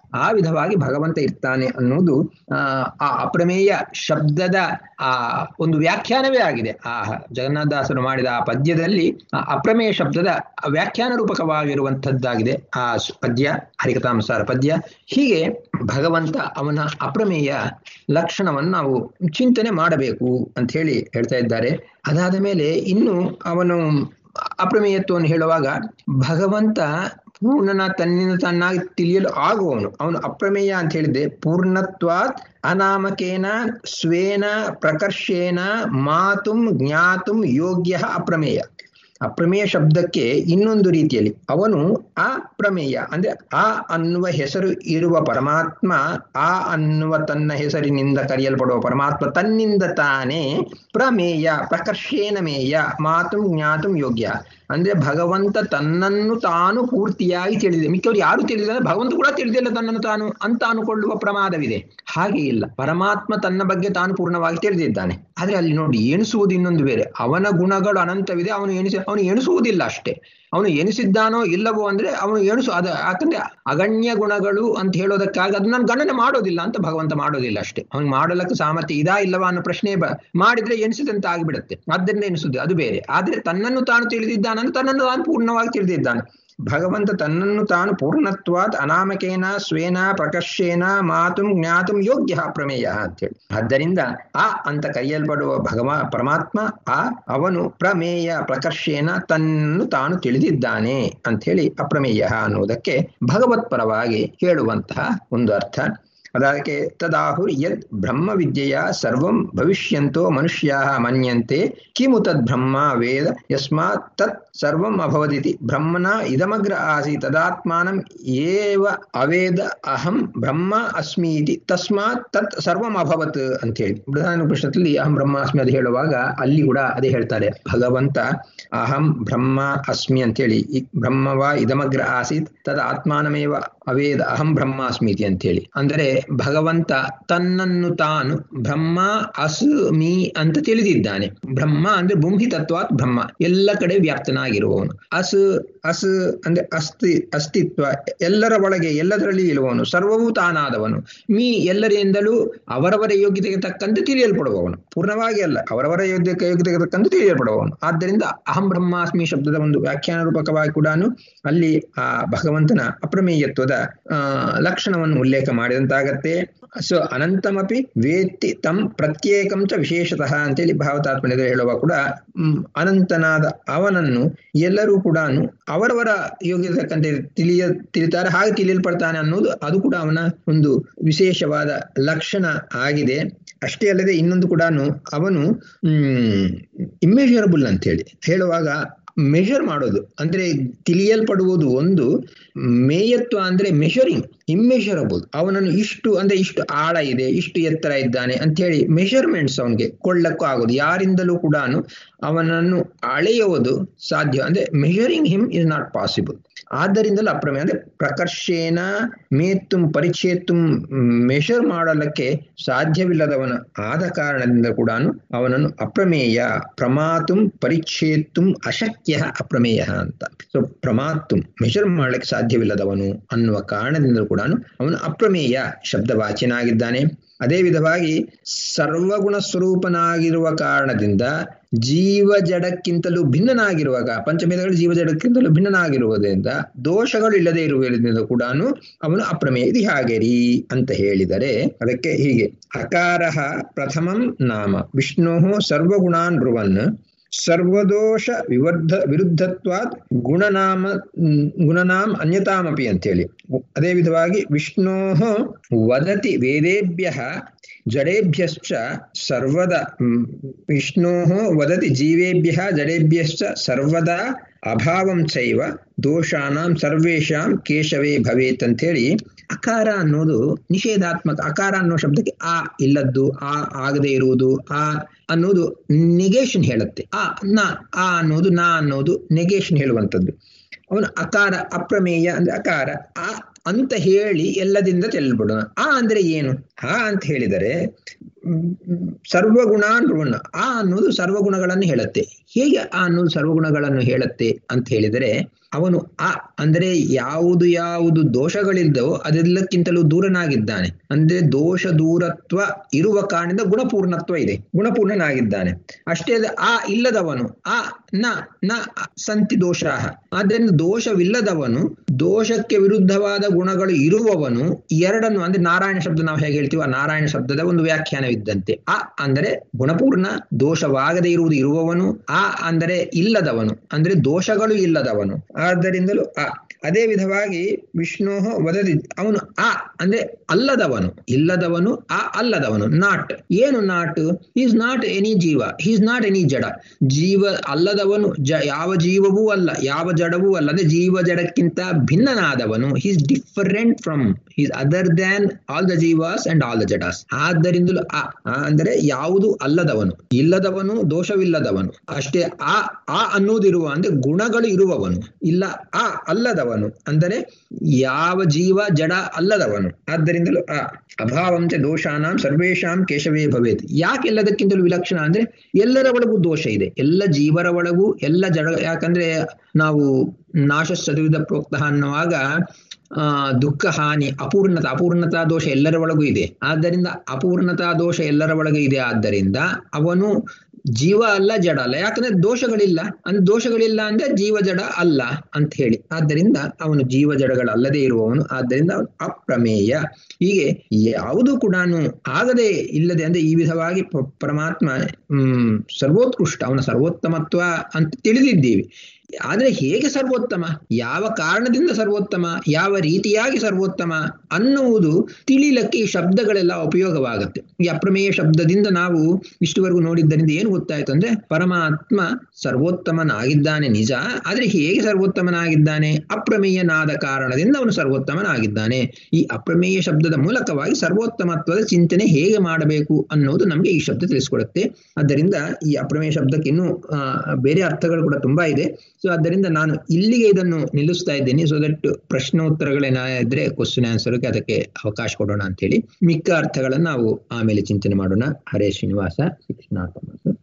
ಆ ವಿಧವಾಗಿ ಭಗವಂತ ಇರ್ತಾನೆ ಅನ್ನೋದು ಆ ಆ ಅಪ್ರಮೇಯ ಶಬ್ದದ ಆ ಒಂದು ವ್ಯಾಖ್ಯಾನವೇ ಆಗಿದೆ ಆ ಜಗನ್ನಾಥದಾಸರು ಮಾಡಿದ ಆ ಪದ್ಯದಲ್ಲಿ ಆ ಅಪ್ರಮೇಯ ಶಬ್ದದ ವ್ಯಾಖ್ಯಾನ ರೂಪಕವಾಗಿರುವಂಥದ್ದಾಗಿದೆ ಆ ಪದ್ಯ ಹರಿಕಥಾಂಸಾರ ಪದ್ಯ ಹೀಗೆ ಭಗವಂತ ಅವನ ಅಪ್ರಮೇಯ ಲಕ್ಷಣವನ್ನು ನಾವು ಚಿಂತನೆ ಮಾಡಬೇಕು ಅಂತ ಹೇಳಿ ಹೇಳ್ತಾ ಇದ್ದಾರೆ ಅದಾದ ಮೇಲೆ ಇನ್ನು ಅವನು ಅಪ್ರಮೇಯತ್ವವನ್ನು ಹೇಳುವಾಗ ಭಗವಂತ ಪೂರ್ಣನ ತನ್ನಿಂದ ತನ್ನಾಗಿ ತಿಳಿಯಲು ಆಗುವವನು ಅವನು ಅಪ್ರಮೇಯ ಅಂತ ಹೇಳಿದ್ರೆ ಪೂರ್ಣತ್ವಾತ್ ಅನಾಮಕೇನ ಸ್ವೇನ ಪ್ರಕರ್ಷೇನ ಮಾತುಂ ಜ್ಞಾತುಂ ಯೋಗ್ಯ ಅಪ್ರಮೇಯ ಅಪ್ರಮೇಯ ಶಬ್ದಕ್ಕೆ ಇನ್ನೊಂದು ರೀತಿಯಲ್ಲಿ ಅವನು ಅಪ್ರಮೇಯ ಅಂದ್ರೆ ಆ ಅನ್ನುವ ಹೆಸರು ಇರುವ ಪರಮಾತ್ಮ ಆ ಅನ್ನುವ ತನ್ನ ಹೆಸರಿನಿಂದ ಕರೆಯಲ್ಪಡುವ ಪರಮಾತ್ಮ ತನ್ನಿಂದ ತಾನೇ ಪ್ರಮೇಯ ಪ್ರಕರ್ಷೇನ ಮೇಯ ಮಾತು ಜ್ಞಾತು ಯೋಗ್ಯ ಅಂದ್ರೆ ಭಗವಂತ ತನ್ನನ್ನು ತಾನು ಪೂರ್ತಿಯಾಗಿ ತಿಳಿದಿದೆ ಮಿಕ್ಕವರು ಯಾರು ತಿಳಿದಿಲ್ಲ ಭಗವಂತ ಕೂಡ ತಿಳಿದಿಲ್ಲ ತನ್ನನ್ನು ತಾನು ಅಂತ ಅನುಕೊಳ್ಳುವ ಪ್ರಮಾದವಿದೆ ಹಾಗೆ ಇಲ್ಲ ಪರಮಾತ್ಮ ತನ್ನ ಬಗ್ಗೆ ತಾನು ಪೂರ್ಣವಾಗಿ ತಿಳಿದಿದ್ದಾನೆ ಆದ್ರೆ ಅಲ್ಲಿ ನೋಡಿ ಎಣಿಸುವುದು ಇನ್ನೊಂದು ಬೇರೆ ಅವನ ಗುಣಗಳು ಅನಂತವಿದೆ ಅವನು ಎಣಿಸಿ ಅವನು ಎಣಿಸುವುದಿಲ್ಲ ಅಷ್ಟೇ ಅವನು ಎಣಿಸಿದ್ದಾನೋ ಇಲ್ಲವೋ ಅಂದ್ರೆ ಅವನು ಎಣಿಸು ಅದ ಯಾಕಂದ್ರೆ ಅಗಣ್ಯ ಗುಣಗಳು ಅಂತ ಹೇಳೋದಕ್ಕಾಗಿ ಅದನ್ನ ನಾನು ಗಣನೆ ಮಾಡೋದಿಲ್ಲ ಅಂತ ಭಗವಂತ ಮಾಡೋದಿಲ್ಲ ಅಷ್ಟೇ ಅವ್ನಿಗೆ ಮಾಡಲಕ್ಕೆ ಸಾಮರ್ಥ್ಯ ಇದಾ ಇಲ್ಲವಾ ಅನ್ನೋ ಪ್ರಶ್ನೆ ಬ ಮಾಡಿದ್ರೆ ಎಣಿಸಿದಂತೆ ಆಗಿಬಿಡುತ್ತೆ ಆದ್ದರಿಂದ ಎಣಿಸುದು ಅದು ಬೇರೆ ಆದ್ರೆ ತನ್ನನ್ನು ತಾನು ತಿಳಿದಿದ್ದಾನಂತ ತನ್ನನ್ನು ತಾನು ಪೂರ್ಣವಾಗಿ ತಿಳಿದಿದ್ದಾನೆ ಭಗವಂತ ತನ್ನನ್ನು ತಾನು ಪೂರ್ಣತ್ವಾತ್ ಅನಾಮಕೇನ ಸ್ವೇನ ಪ್ರಕರ್ಷೇನ ಮಾತುಂ ಜ್ಞಾತುಂ ಯೋಗ್ಯ ಪ್ರಮೇಯ ಅಂತೇಳಿ ಆದ್ದರಿಂದ ಆ ಅಂತ ಕರೆಯಲ್ಪಡುವ ಭಗವ ಪರಮಾತ್ಮ ಆ ಅವನು ಪ್ರಮೇಯ ಪ್ರಕರ್ಷೇನ ತನ್ನನ್ನು ತಾನು ತಿಳಿದಿದ್ದಾನೆ ಅಂತ ಹೇಳಿ ಅಪ್ರಮೇಯ ಅನ್ನುವುದಕ್ಕೆ ಭಗವತ್ಪರವಾಗಿ ಹೇಳುವಂತಹ ಒಂದು ಅರ್ಥ ಅದಕ್ಕೆ ತದಾಹುರ್ ಯದ್ ಬ್ರಹ್ಮ ವಿದ್ಯೆಯ ಸರ್ವಂ ಭವಿಷ್ಯಂತೋ ಮನುಷ್ಯಾ ಮನ್ಯಂತೆ ಕಿಮು ತದ್ ಬ್ರಹ್ಮ ವೇದ ಯಸ್ಮಾತ್ ತತ್ ಸರ್ವಂ ಅಭವದಿತಿ ಬ್ರಹ್ಮನ ಇದಮಗ್ರ ಆಸಿ ತದಾತ್ಮಾನಂ ಏವ ಅವೇದ ಅಹಂ ಬ್ರಹ್ಮ ಅಸ್ಮಿ ಇತಿ ತಸ್ಮಾತ್ ತತ್ ಸರ್ವಂ ಅಭವತ್ ಅಂತ ಹೇಳಿ ಬೃಹದಾನುಪನಿಷತ್ತಲ್ಲಿ ಅಹಂ ಬ್ರಹ್ಮ ಅಸ್ಮಿ ಅದು ಹೇಳುವಾಗ ಅಲ್ಲಿ ಕೂಡ ಅದೇ ಹೇಳ್ತಾರೆ ಭಗವಂತ ಅಹಂ ಬ್ರಹ್ಮ ಅಸ್ಮಿ ಅಂತೇಳಿ ಈ ಬ್ರಹ್ಮವ ಇದಮಗ್ರ ಆಸೀತ್ ತದ ಆತ್ಮಾನಮೇವ ಅವೇದ ಅಹಂ ಬ್ರಹ್ಮ ಅಸ್ಮೀತಿ ಅಂತೇಳಿ ಅಂದರೆ ಭಗವಂತ ತನ್ನನ್ನು ತಾನು ಬ್ರಹ್ಮ ಅಸ್ಮಿ ಅಂತ ತಿಳಿದಿದ್ದಾನೆ ಬ್ರಹ್ಮ ಅಂದ್ರೆ ಭೂಮಿ ತತ್ವಾತ್ ಬ್ರಹ್ಮ ಎಲ್ಲ ಕಡೆ ವ್ಯಾಪ್ತನಾಗಿರುವವನು ಅಸ್ ಅಸ್ ಅಂದ್ರೆ ಅಸ್ತಿ ಅಸ್ತಿತ್ವ ಎಲ್ಲರ ಒಳಗೆ ಎಲ್ಲದರಲ್ಲಿ ಇರುವವನು ಸರ್ವವೂ ತಾನಾದವನು ಮೀ ಎಲ್ಲರಿಂದಲೂ ಅವರವರ ಯೋಗ್ಯತೆಗೆ ತಕ್ಕಂತೆ ತಿಳಿಯಲ್ಪಡುವವನು ಪೂರ್ಣವಾಗಿ ಅಲ್ಲ ಅವರವರ ಯೋಗ್ಯತೆ ಯೋಗ್ಯತೆಗೆ ತಕ್ಕಂತೆ ತಿಳಿಯಲ್ಪಡುವವನು ಆದ್ದರಿಂದ ಅಹಂ ಬ್ರಹ್ಮಾಸ್ಮಿ ಶಬ್ದದ ಒಂದು ವ್ಯಾಖ್ಯಾನ ರೂಪಕವಾಗಿ ಕೂಡ ಅಲ್ಲಿ ಆ ಭಗವಂತನ ಅಪ್ರಮೇಯತ್ವದ ಆ ಲಕ್ಷಣವನ್ನು ಉಲ್ಲೇಖ ಮಾಡಿದಂತಾಗತ್ತೆ ಸೊ ಅನಂತಮಪಿ ವೇತ್ತಿ ತಂ ಪ್ರತ್ಯೇಕಂ ಚ ವಿಶೇಷತಃ ಅಂತೇಳಿ ಭಾವತಾತ್ಮನೆದುರು ಹೇಳುವ ಕೂಡ ಅನಂತನಾದ ಅವನನ್ನು ಎಲ್ಲರೂ ಕೂಡ ಅವರವರ ಯೋಗ್ಯತೆ ತಕ್ಕಂತೆ ತಿಳಿಯ ತಿಳಿತಾರೆ ಹಾಗೆ ತಿಳಿಯಲ್ಪಡ್ತಾನೆ ಅನ್ನೋದು ಅದು ಕೂಡ ಅವನ ಒಂದು ವಿಶೇಷವಾದ ಲಕ್ಷಣ ಆಗಿದೆ ಅಷ್ಟೇ ಅಲ್ಲದೆ ಇನ್ನೊಂದು ಕೂಡ ಅವನು ಹ್ಮ್ ಇಮ್ಮೆಷರಬಲ್ ಅಂತ ಹೇಳಿ ಹೇಳುವಾಗ ಮೆಷರ್ ಮಾಡೋದು ಅಂದ್ರೆ ತಿಳಿಯಲ್ಪಡುವುದು ಒಂದು ಮೇಯತ್ವ ಅಂದ್ರೆ ಮೆಷರಿಂಗ್ ಇಮ್ಮೆಷರಬಲ್ ಅವನನ್ನು ಇಷ್ಟು ಅಂದ್ರೆ ಇಷ್ಟು ಆಳ ಇದೆ ಇಷ್ಟು ಎತ್ತರ ಇದ್ದಾನೆ ಅಂತ ಹೇಳಿ ಮೆಷರ್ಮೆಂಟ್ಸ್ ಅವನಿಗೆ ಕೊಳ್ಳಕ್ಕೂ ಆಗೋದು ಯಾರಿಂದಲೂ ಕೂಡ ಅವನನ್ನು ಅಳೆಯುವುದು ಸಾಧ್ಯ ಅಂದ್ರೆ measuring him is not possible ಆದ್ದರಿಂದಲೂ ಅಪ್ರಮೇಯ ಅಂದ್ರೆ ಪ್ರಕರ್ಷೇನ ಮೇತ್ತುಂ ಪರಿಚೇತ್ತುಂ ಮೆಷರ್ ಮಾಡಲಿಕ್ಕೆ ಸಾಧ್ಯವಿಲ್ಲದವನ ಆದ ಕಾರಣದಿಂದ ಕೂಡ ಅವನನ್ನು ಅಪ್ರಮೇಯ ಪ್ರಮಾತುಂ ಪರಿಚ್ಛೇತ್ತುಂ ಅಶಕ್ಯ ಅಪ್ರಮೇಯ ಅಂತ ಸೊ ಪ್ರಮಾತುಂ ಮೆಷರ್ ಮಾಡಲಿಕ್ಕೆ ಸಾಧ್ಯವಿಲ್ಲದವನು ಅನ್ನುವ ಕಾರಣದಿಂದಲೂ ಕೂಡ ಅವನು ಅಪ್ರಮೇಯ ಶಬ್ದವಾಚ್ಯನಾಗಿದ್ದಾನೆ ಅದೇ ವಿಧವಾಗಿ ಸರ್ವಗುಣ ಸ್ವರೂಪನಾಗಿರುವ ಕಾರಣದಿಂದ ಜೀವ ಜಡಕ್ಕಿಂತಲೂ ಭಿನ್ನನಾಗಿರುವಾಗ ಪಂಚಮೇಧಗಳು ಜೀವ ಜಡಕ್ಕಿಂತಲೂ ಭಿನ್ನನಾಗಿರುವುದರಿಂದ ದೋಷಗಳು ಇಲ್ಲದೆ ಇರುವುದರಿಂದ ಕೂಡ ಅವನು ಅಪ್ರಮೇಯ ಇದು ಹಾಗೆರಿ ಅಂತ ಹೇಳಿದರೆ ಅದಕ್ಕೆ ಹೀಗೆ ಅಕಾರ ಪ್ರಥಮಂ ನಾಮ ವಿಷ್ಣು ಸರ್ವಗುಣಾನ್ ಬ್ರುವನ್ ಸರ್ವದೋಷ ವಿವರ್ಧ ವಿರುದ್ಧತ್ವಾತ್ ಗುಣನಾಮ ಗುಣನಾಮ್ ಅನ್ಯತಾಮಪಿ ಅಂತೇಳಿ ಅದೇ ವಿಧವಾಗಿ ವಿಷ್ಣೋ ವದತಿ ವೇದೇಭ್ಯ ಜಡೇಭ್ಯಶ್ಚ ಸರ್ವದ ವಿಷ್ಣೋ ವದತಿ ಜೀವೇಭ್ಯ ಜಡೇಭ್ಯಶ್ಚ ಸರ್ವದಾ ಅಭಾವಂ ಚೈವ ದೋಷಾನಾಂ ಸರ್ವೇಷಾಂ ಕೇಶವೇ ಭವೇತ್ ಅಂತ ಹೇಳಿ ಅಕಾರ ಅನ್ನೋದು ನಿಷೇಧಾತ್ಮಕ ಅಕಾರ ಅನ್ನೋ ಶಬ್ದಕ್ಕೆ ಆ ಇಲ್ಲದ್ದು ಆ ಆಗದೆ ಇರುವುದು ಆ ಅನ್ನೋದು ನೆಗೇಷನ್ ಹೇಳುತ್ತೆ ಆ ನಾ ಆ ಅನ್ನೋದು ನಾ ಅನ್ನೋದು ನೆಗೇಷನ್ ಹೇಳುವಂಥದ್ದು ಅವನು ಅಕಾರ ಅಪ್ರಮೇಯ ಅಂದ್ರೆ ಅಕಾರ ಆ ಅಂತ ಹೇಳಿ ಎಲ್ಲದಿಂದ ತೆಲ್ಬಿಡೋಣ ಆ ಅಂದ್ರೆ ಏನು ಆ ಅಂತ ಹೇಳಿದರೆ ಸರ್ವಗುಣ ಋಣ ಆ ಅನ್ನೋದು ಸರ್ವಗುಣಗಳನ್ನು ಹೇಳುತ್ತೆ ಹೇಗೆ ಆ ಅನ್ನೋದು ಸರ್ವಗುಣಗಳನ್ನು ಹೇಳುತ್ತೆ ಅಂತ ಹೇಳಿದರೆ ಅವನು ಆ ಅಂದ್ರೆ ಯಾವುದು ಯಾವುದು ದೋಷಗಳಿದ್ದವೋ ಅದೆಲ್ಲಕ್ಕಿಂತಲೂ ದೂರನಾಗಿದ್ದಾನೆ ಅಂದ್ರೆ ದೋಷ ದೂರತ್ವ ಇರುವ ಕಾರಣದಿಂದ ಗುಣಪೂರ್ಣತ್ವ ಇದೆ ಗುಣಪೂರ್ಣನಾಗಿದ್ದಾನೆ ಅಷ್ಟೇ ಅಲ್ಲ ಆ ಇಲ್ಲದವನು ಆ ನ ನ ಸಂತಿ ದೋಷ ಆದ್ದರಿಂದ ದೋಷವಿಲ್ಲದವನು ದೋಷಕ್ಕೆ ವಿರುದ್ಧವಾದ ಗುಣಗಳು ಇರುವವನು ಎರಡನ್ನು ಅಂದ್ರೆ ನಾರಾಯಣ ಶಬ್ದ ನಾವು ಹೇಗೆ ಹೇಳ್ತೀವಿ ಆ ನಾರಾಯಣ ಶಬ್ದದ ಒಂದು ವ್ಯಾಖ್ಯಾನವಿದ್ದಂತೆ ಆ ಅಂದರೆ ಗುಣಪೂರ್ಣ ದೋಷವಾಗದೇ ಇರುವುದು ಇರುವವನು ಆ ಅಂದರೆ ಇಲ್ಲದವನು ಅಂದ್ರೆ ದೋಷಗಳು ಇಲ್ಲದವನು ಆದ್ದರಿಂದಲೂ ಆ ಅದೇ ವಿಧವಾಗಿ ವಿಷ್ಣು ವದದಿ ಅವನು ಆ ಅಂದ್ರೆ ಅಲ್ಲದವನು ಇಲ್ಲದವನು ಆ ಅಲ್ಲದವನು ನಾಟ್ ಏನು ನಾಟ್ ಈಸ್ ನಾಟ್ ಎನಿ ಜೀವ ಈಸ್ ನಾಟ್ ಎನಿ ಜಡ ಜೀವ ಅಲ್ಲದವನು ಜ ಯಾವ ಜೀವವೂ ಅಲ್ಲ ಯಾವ ಜಡವೂ ಅಲ್ಲ ಅಂದ್ರೆ ಜೀವ ಜಡಕ್ಕಿಂತ ಭಿನ್ನನಾದವನು is different from is other than all the ಜೀವಾಸ್ ಅಂಡ್ ಆಲ್ ದ ಜಡಾಸ್ ಆದ್ದರಿಂದಲೂ ಆ ಅಂದರೆ ಯಾವುದು ಅಲ್ಲದವನು ಇಲ್ಲದವನು ದೋಷವಿಲ್ಲದವನು ಅಷ್ಟೇ ಆ ಆ ಅನ್ನೋದಿರುವ ಅಂದ್ರೆ ಗುಣಗಳು ಇರುವವನು ಇಲ್ಲ ಆ ಅಲ್ಲದವನು ಅಂದರೆ ಯಾವ ಜೀವ ಜಡ ಅಲ್ಲದವನು ಆದ್ದರಿಂದಲೂ ಆ ಅಭಾವಂಚ ದೋಷಾನಾಂ ಸರ್ವೇಶಾಂ ಕೇಶವೇ ಭವೇತ್ ಯಾಕೆ ಎಲ್ಲದಕ್ಕಿಂತಲೂ ವಿಲಕ್ಷಣ ಅಂದ್ರೆ ಎಲ್ಲರ ಒಳಗೂ ದೋಷ ಇದೆ ಎಲ್ಲ ಜೀವರ ಒಳಗೂ ಎಲ್ಲ ಜಡ ಯಾಕಂದ್ರೆ ನಾವು ನಾಶ ಚದುವಿದ ಪ್ರೋಕ್ತ ಅನ್ನುವಾಗ ಆ ದುಃಖ ಹಾನಿ ಅಪೂರ್ಣತಾ ಅಪೂರ್ಣತಾ ದೋಷ ಎಲ್ಲರ ಒಳಗೂ ಇದೆ ಆದ್ದರಿಂದ ಅಪೂರ್ಣತಾ ದೋಷ ಎಲ್ಲರ ಒಳಗೆ ಇದೆ ಆದ್ದರಿಂದ ಅವನು ಜೀವ ಅಲ್ಲ ಜಡ ಅಲ್ಲ ಯಾಕಂದ್ರೆ ದೋಷಗಳಿಲ್ಲ ಅಂದ್ರೆ ದೋಷಗಳಿಲ್ಲ ಅಂದ್ರೆ ಜೀವ ಜಡ ಅಲ್ಲ ಅಂತ ಹೇಳಿ ಆದ್ದರಿಂದ ಅವನು ಜೀವ ಜಡಗಳಲ್ಲದೆ ಇರುವವನು ಆದ್ದರಿಂದ ಅವನು ಅಪ್ರಮೇಯ ಹೀಗೆ ಯಾವುದು ಕೂಡ ಆಗದೆ ಇಲ್ಲದೆ ಅಂದ್ರೆ ಈ ವಿಧವಾಗಿ ಪರಮಾತ್ಮ ಹ್ಮ್ ಸರ್ವೋತ್ಕೃಷ್ಟ ಅವನ ಸರ್ವೋತ್ತಮತ್ವ ಅಂತ ತಿಳಿದಿದ್ದೀವಿ ಆದ್ರೆ ಹೇಗೆ ಸರ್ವೋತ್ತಮ ಯಾವ ಕಾರಣದಿಂದ ಸರ್ವೋತ್ತಮ ಯಾವ ರೀತಿಯಾಗಿ ಸರ್ವೋತ್ತಮ ಅನ್ನುವುದು ತಿಳಿಲಕ್ಕೆ ಈ ಶಬ್ದಗಳೆಲ್ಲ ಉಪಯೋಗವಾಗುತ್ತೆ ಈ ಅಪ್ರಮೇಯ ಶಬ್ದದಿಂದ ನಾವು ಇಷ್ಟುವರೆಗೂ ನೋಡಿದ್ದರಿಂದ ಏನು ಗೊತ್ತಾಯ್ತು ಅಂದ್ರೆ ಪರಮಾತ್ಮ ಸರ್ವೋತ್ತಮನಾಗಿದ್ದಾನೆ ನಿಜ ಆದ್ರೆ ಹೇಗೆ ಸರ್ವೋತ್ತಮನಾಗಿದ್ದಾನೆ ಅಪ್ರಮೇಯನಾದ ಕಾರಣದಿಂದ ಅವನು ಸರ್ವೋತ್ತಮನಾಗಿದ್ದಾನೆ ಈ ಅಪ್ರಮೇಯ ಶಬ್ದದ ಮೂಲಕವಾಗಿ ಸರ್ವೋತ್ತಮತ್ವದ ಚಿಂತನೆ ಹೇಗೆ ಮಾಡಬೇಕು ಅನ್ನೋದು ನಮಗೆ ಈ ಶಬ್ದ ತಿಳಿಸ್ಕೊಡುತ್ತೆ ಆದ್ದರಿಂದ ಈ ಅಪ್ರಮೇಯ ಶಬ್ದಕ್ಕೆ ಇನ್ನೂ ಬೇರೆ ಅರ್ಥಗಳು ಕೂಡ ತುಂಬಾ ಇದೆ ಸೊ ಆದ್ದರಿಂದ ನಾನು ಇಲ್ಲಿಗೆ ಇದನ್ನು ನಿಲ್ಲಿಸ್ತಾ ಇದ್ದೇನೆ ಸೊ ದಟ್ ಪ್ರಶ್ನೋತ್ತರಗಳೇನಾದ್ರೆ ಕ್ವಶನ್ ಆನ್ಸರ್ಗೆ ಅದಕ್ಕೆ ಅವಕಾಶ ಕೊಡೋಣ ಅಂತ ಹೇಳಿ ಮಿಕ್ಕ ಅರ್ಥಗಳನ್ನು ನಾವು ಆಮೇಲೆ ಚಿಂತನೆ ಮಾಡೋಣ ಹರೇ ಶ್ರೀನಿವಾಸ ಶಿಕ್ಷಣ